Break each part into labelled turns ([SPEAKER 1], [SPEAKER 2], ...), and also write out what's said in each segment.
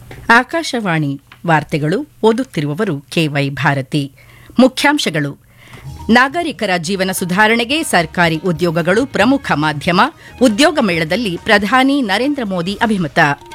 [SPEAKER 1] ಆಕಾಶವಾಣಿ ವಾರ್ತೆಗಳು ಓದುತ್ತಿರುವವರು ಕೆವೈ ಭಾರತಿ ಮುಖ್ಯಾಂಶಗಳು ನಾಗರಿಕರ ಜೀವನ ಸುಧಾರಣೆಗೆ ಸರ್ಕಾರಿ ಉದ್ಯೋಗಗಳು ಪ್ರಮುಖ ಮಾಧ್ಯಮ ಉದ್ಯೋಗ ಮೇಳದಲ್ಲಿ ಪ್ರಧಾನಿ ನರೇಂದ್ರ ಮೋದಿ ಅಭಿಮತ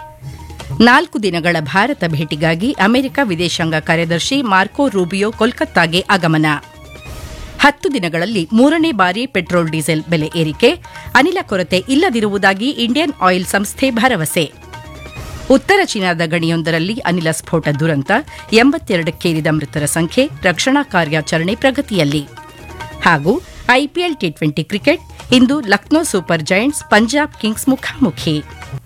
[SPEAKER 1] ನಾಲ್ಕು ದಿನಗಳ ಭಾರತ ಭೇಟಿಗಾಗಿ ಅಮೆರಿಕ ವಿದೇಶಾಂಗ ಕಾರ್ಯದರ್ಶಿ ಮಾರ್ಕೋ ರೂಬಿಯೋ ಕೋಲ್ಕತ್ತಾಗೆ ಆಗಮನ ಹತ್ತು ದಿನಗಳಲ್ಲಿ ಮೂರನೇ ಬಾರಿ ಪೆಟ್ರೋಲ್ ಡೀಸೆಲ್ ಬೆಲೆ ಏರಿಕೆ ಅನಿಲ ಕೊರತೆ ಇಲ್ಲದಿರುವುದಾಗಿ ಇಂಡಿಯನ್ ಆಯಿಲ್ ಸಂಸ್ಥೆ ಭರವಸೆ ಉತ್ತರ ಚೀನಾದ ಗಣಿಯೊಂದರಲ್ಲಿ ಅನಿಲ ಸ್ಫೋಟ ದುರಂತ ಎಂಬತ್ತೆರಡಕ್ಕೇರಿದ ಮೃತರ ಸಂಖ್ಯೆ ರಕ್ಷಣಾ ಕಾರ್ಯಾಚರಣೆ ಪ್ರಗತಿಯಲ್ಲಿ ಹಾಗೂ ಐಪಿಎಲ್ ಟಿ ಟ್ವೆಂಟಿ ಕ್ರಿಕೆಟ್ ಇಂದು Lucknow Super Giants Punjab Kings ಮುಖಾಮುಖಿ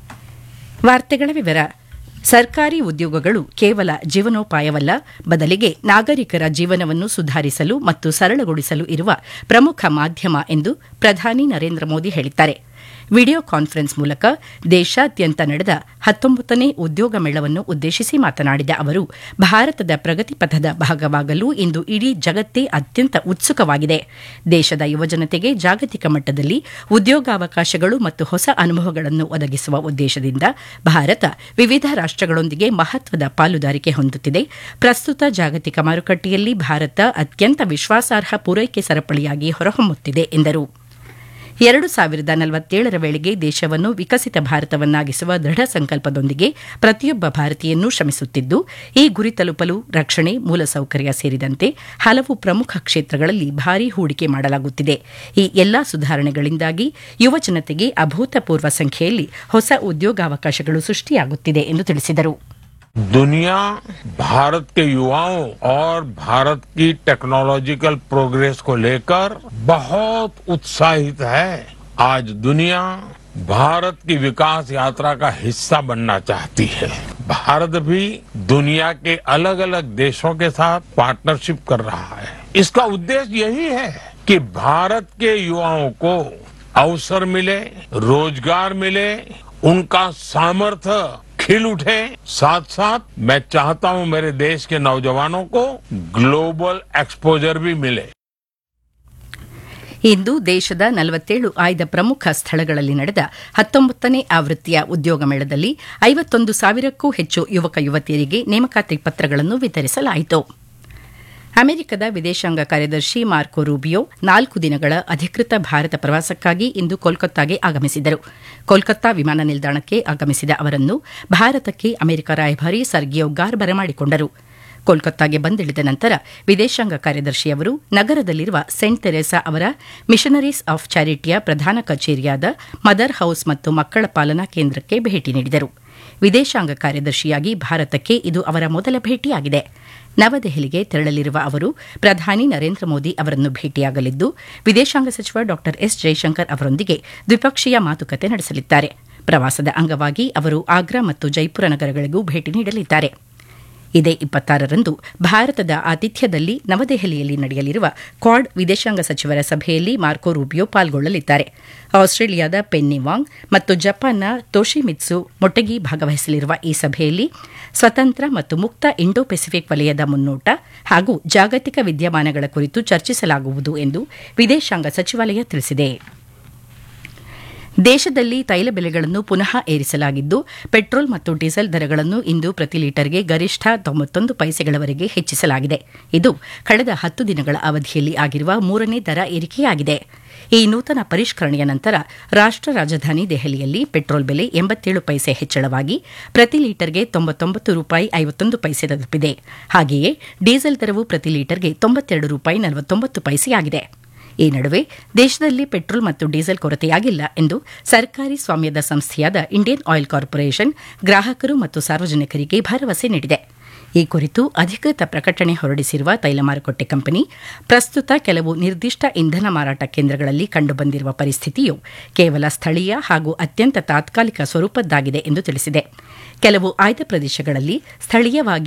[SPEAKER 1] ವಾರ್ತೆಗಳ ವಿವರ ಸರ್ಕಾರಿ ಉದ್ಯೋಗಗಳು ಕೇವಲ ಜೀವನೋಪಾಯವಲ್ಲ ಬದಲಿಗೆ ನಾಗರಿಕರ ಜೀವನವನ್ನು ಸುಧಾರಿಸಲು ಮತ್ತು ಸರಳಗೊಳಿಸಲು ಇರುವ ಪ್ರಮುಖ ಮಾಧ್ಯಮ ಎಂದು ಪ್ರಧಾನಿ ನರೇಂದ್ರ ಮೋದಿ ಹೇಳಿದ್ದಾರೆ ವಿಡಿಯೋ ಕಾನ್ಫರೆನ್ಸ್ ಮೂಲಕ ದೇಶಾದ್ಯಂತ ನಡೆದ ಹತ್ತೊಂಬತ್ತನೇ ಉದ್ಯೋಗ ಮೇಳವನ್ನು ಉದ್ದೇಶಿಸಿ ಮಾತನಾಡಿದ ಅವರು ಭಾರತದ ಪ್ರಗತಿ ಪಥದ ಭಾಗವಾಗಲು ಇಂದು ಇಡೀ ಜಗತ್ತೇ ಅತ್ಯಂತ ಉತ್ಸುಕವಾಗಿದೆ ದೇಶದ ಯುವಜನತೆಗೆ ಜಾಗತಿಕ ಮಟ್ಟದಲ್ಲಿ ಉದ್ಯೋಗಾವಕಾಶಗಳು ಮತ್ತು ಹೊಸ ಅನುಭವಗಳನ್ನು ಒದಗಿಸುವ ಉದ್ದೇಶದಿಂದ ಭಾರತ ವಿವಿಧ ರಾಷ್ಟಗಳೊಂದಿಗೆ ಮಹತ್ವದ ಪಾಲುದಾರಿಕೆ ಹೊಂದುತ್ತಿದೆ ಪ್ರಸ್ತುತ ಜಾಗತಿಕ ಮಾರುಕಟ್ಟೆಯಲ್ಲಿ ಭಾರತ ಅತ್ಯಂತ ವಿಶ್ವಾಸಾರ್ಹ ಪೂರೈಕೆ ಸರಪಳಿಯಾಗಿ ಹೊರಹೊಮ್ಮುತ್ತಿದೆ ಎಂದರು ಎರಡು ಸಾವಿರದ ನಲವತ್ತೇಳರ ವೇಳೆಗೆ ದೇಶವನ್ನು ವಿಕಸಿತ ಭಾರತವನ್ನಾಗಿಸುವ ದೃಢ ಸಂಕಲ್ಪದೊಂದಿಗೆ ಪ್ರತಿಯೊಬ್ಬ ಭಾರತೀಯನ್ನೂ ಶ್ರಮಿಸುತ್ತಿದ್ದು ಈ ಗುರಿ ತಲುಪಲು ರಕ್ಷಣೆ ಮೂಲಸೌಕರ್ಯ ಸೇರಿದಂತೆ ಹಲವು ಪ್ರಮುಖ ಕ್ಷೇತ್ರಗಳಲ್ಲಿ ಭಾರೀ ಹೂಡಿಕೆ ಮಾಡಲಾಗುತ್ತಿದೆ ಈ ಎಲ್ಲಾ ಸುಧಾರಣೆಗಳಿಂದಾಗಿ ಯುವಜನತೆಗೆ ಅಭೂತಪೂರ್ವ ಸಂಖ್ಯೆಯಲ್ಲಿ ಹೊಸ ಉದ್ಯೋಗಾವಕಾಶಗಳು ಸೃಷ್ಟಿಯಾಗುತ್ತಿದೆ ಎಂದು ತಿಳಿಸಿದರು
[SPEAKER 2] दुनिया भारत के युवाओं और भारत की टेक्नोलॉजिकल प्रोग्रेस को लेकर बहुत उत्साहित है आज दुनिया भारत की विकास यात्रा का हिस्सा बनना चाहती है भारत भी दुनिया के अलग अलग देशों के साथ पार्टनरशिप कर रहा है इसका उद्देश्य यही है कि भारत के युवाओं को अवसर मिले रोजगार मिले उनका सामर्थ्य खिल उठे साथ साथ मैं चाहता हूं मेरे देश के नौजवानों को ग्लोबल एक्सपोजर भी मिले
[SPEAKER 1] ಇಂದು ದೇಶದ ನಲವತ್ತೇಳು ಆಯ್ದ ಪ್ರಮುಖ ಸ್ಥಳಗಳಲ್ಲಿ ನಡೆದ ಹತ್ತೊಂಬತ್ತನೇ ಆವೃತ್ತಿಯ ಉದ್ಯೋಗ ಮೇಳದಲ್ಲಿ ಐವತ್ತೊಂದು ಸಾವಿರಕ್ಕೂ ಹೆಚ್ಚು ಯುವಕ ಯುವತಿಯರಿಗೆ ನೇಮಕಾತಿ ಪತ್ರಗಳನ್ನು ವಿತರಿಸಲಾಯಿತು ಅಮೆರಿಕದ ವಿದೇಶಾಂಗ ಕಾರ್ಯದರ್ಶಿ ಮಾರ್ಕೊ ರೂಬಿಯೋ ನಾಲ್ಕು ದಿನಗಳ ಅಧಿಕೃತ ಭಾರತ ಪ್ರವಾಸಕ್ಕಾಗಿ ಇಂದು ಕೋಲ್ಕತ್ತಾಗೆ ಆಗಮಿಸಿದರು ಕೋಲ್ಕತ್ತಾ ವಿಮಾನ ನಿಲ್ದಾಣಕ್ಕೆ ಆಗಮಿಸಿದ ಅವರನ್ನು ಭಾರತಕ್ಕೆ ಅಮೆರಿಕ ರಾಯಭಾರಿ ಸರ್ಗಿಯೋ ಗಾರ್ ಬರಮಾಡಿಕೊಂಡರು ಕೋಲ್ಕತ್ತಾಗೆ ಬಂದಿಳಿದ ನಂತರ ವಿದೇಶಾಂಗ ಕಾರ್ಯದರ್ಶಿಯವರು ನಗರದಲ್ಲಿರುವ ಸೆಂಟ್ ತೆರೇಸಾ ಅವರ ಮಿಷನರೀಸ್ ಆಫ್ ಚಾರಿಟಿಯ ಪ್ರಧಾನ ಕಚೇರಿಯಾದ ಮದರ್ ಹೌಸ್ ಮತ್ತು ಮಕ್ಕಳ ಪಾಲನಾ ಕೇಂದ್ರಕ್ಕೆ ಭೇಟಿ ನೀಡಿದರು ವಿದೇಶಾಂಗ ಕಾರ್ಯದರ್ಶಿಯಾಗಿ ಭಾರತಕ್ಕೆ ಇದು ಅವರ ಮೊದಲ ಭೇಟಿಯಾಗಿದೆ ನವದೆಹಲಿಗೆ ತೆರಳಲಿರುವ ಅವರು ಪ್ರಧಾನಿ ನರೇಂದ್ರ ಮೋದಿ ಅವರನ್ನು ಭೇಟಿಯಾಗಲಿದ್ದು ವಿದೇಶಾಂಗ ಸಚಿವ ಡಾ ಎಸ್ ಜೈಶಂಕರ್ ಅವರೊಂದಿಗೆ ದ್ವಿಪಕ್ಷೀಯ ಮಾತುಕತೆ ನಡೆಸಲಿದ್ದಾರೆ ಪ್ರವಾಸದ ಅಂಗವಾಗಿ ಅವರು ಆಗ್ರಾ ಮತ್ತು ಜೈಪುರ ನಗರಗಳಿಗೂ ಭೇಟಿ ನೀಡಲಿದ್ದಾರೆ ಇದೇ ಇಪ್ಪತ್ತಾರರಂದು ಭಾರತದ ಆತಿಥ್ಯದಲ್ಲಿ ನವದೆಹಲಿಯಲ್ಲಿ ನಡೆಯಲಿರುವ ಕ್ವಾಡ್ ವಿದೇಶಾಂಗ ಸಚಿವರ ಸಭೆಯಲ್ಲಿ ಮಾರ್ಕೊ ರೂಬಿಯೋ ಪಾಲ್ಗೊಳ್ಳಲಿದ್ದಾರೆ ಆಸ್ಟ್ರೇಲಿಯಾದ ಪೆನ್ನಿ ವಾಂಗ್ ಮತ್ತು ಜಪಾನ್ನ ತೋಶಿಮಿತ್ಸು ಮೊಟೆಗಿ ಭಾಗವಹಿಸಲಿರುವ ಈ ಸಭೆಯಲ್ಲಿ ಸ್ವತಂತ್ರ ಮತ್ತು ಮುಕ್ತ ಇಂಡೋ ಪೆಸಿಫಿಕ್ ವಲಯದ ಮುನ್ನೋಟ ಹಾಗೂ ಜಾಗತಿಕ ವಿದ್ಯಮಾನಗಳ ಕುರಿತು ಚರ್ಚಿಸಲಾಗುವುದು ಎಂದು ವಿದೇಶಾಂಗ ಸಚಿವಾಲಯ ತಿಳಿಸಿದೆ ದೇಶದಲ್ಲಿ ತೈಲ ಬೆಲೆಗಳನ್ನು ಪುನಃ ಏರಿಸಲಾಗಿದ್ದು ಪೆಟ್ರೋಲ್ ಮತ್ತು ಡೀಸೆಲ್ ದರಗಳನ್ನು ಇಂದು ಪ್ರತಿ ಲೀಟರ್ಗೆ ಗರಿಷ್ಠ ತೊಂಬತ್ತೊಂದು ಪೈಸೆಗಳವರೆಗೆ ಹೆಚ್ಚಿಸಲಾಗಿದೆ ಇದು ಕಳೆದ ಹತ್ತು ದಿನಗಳ ಅವಧಿಯಲ್ಲಿ ಆಗಿರುವ ಮೂರನೇ ದರ ಏರಿಕೆಯಾಗಿದೆ ಈ ನೂತನ ಪರಿಷ್ಕರಣೆಯ ನಂತರ ರಾಷ್ಟ ರಾಜಧಾನಿ ದೆಹಲಿಯಲ್ಲಿ ಪೆಟ್ರೋಲ್ ಬೆಲೆ ಎಂಬತ್ತೇಳು ಪೈಸೆ ಹೆಚ್ಚಳವಾಗಿ ಪ್ರತಿ ಲೀಟರ್ಗೆ ತೊಂಬತ್ತೊಂಬತ್ತು ರೂಪಾಯಿ ಐವತ್ತೊಂದು ಪೈಸೆ ತಲುಪಿದೆ ಹಾಗೆಯೇ ಡೀಸೆಲ್ ದರವು ಪ್ರತಿ ಲೀಟರ್ಗೆ ತೊಂಬತ್ತೆರಡು ರೂಪಾಯಿ ನಲವತ್ತೊಂಬತ್ತು ಪೈಸೆಯಾಗಿದೆ ಈ ನಡುವೆ ದೇಶದಲ್ಲಿ ಪೆಟ್ರೋಲ್ ಮತ್ತು ಡೀಸೆಲ್ ಕೊರತೆಯಾಗಿಲ್ಲ ಎಂದು ಸರ್ಕಾರಿ ಸ್ವಾಮ್ಯದ ಸಂಸ್ಥೆಯಾದ ಇಂಡಿಯನ್ ಆಯಿಲ್ ಕಾರ್ಪೊರೇಷನ್ ಗ್ರಾಹಕರು ಮತ್ತು ಸಾರ್ವಜನಿಕರಿಗೆ ಭರವಸೆ ನೀಡಿದೆ ಈ ಕುರಿತು ಅಧಿಕೃತ ಪ್ರಕಟಣೆ ಹೊರಡಿಸಿರುವ ತೈಲ ಮಾರುಕಟ್ಟೆ ಕಂಪನಿ ಪ್ರಸ್ತುತ ಕೆಲವು ನಿರ್ದಿಷ್ಟ ಇಂಧನ ಮಾರಾಟ ಕೇಂದ್ರಗಳಲ್ಲಿ ಕಂಡುಬಂದಿರುವ ಪರಿಸ್ಥಿತಿಯು ಕೇವಲ ಸ್ಥಳೀಯ ಹಾಗೂ ಅತ್ಯಂತ ತಾತ್ಕಾಲಿಕ ಸ್ವರೂಪದ್ದಾಗಿದೆ ಎಂದು ತಿಳಿಸಿದೆ ಕೆಲವು ಆಯ್ದ ಪ್ರದೇಶಗಳಲ್ಲಿ ಸ್ಥಳೀಯವಾಗಿ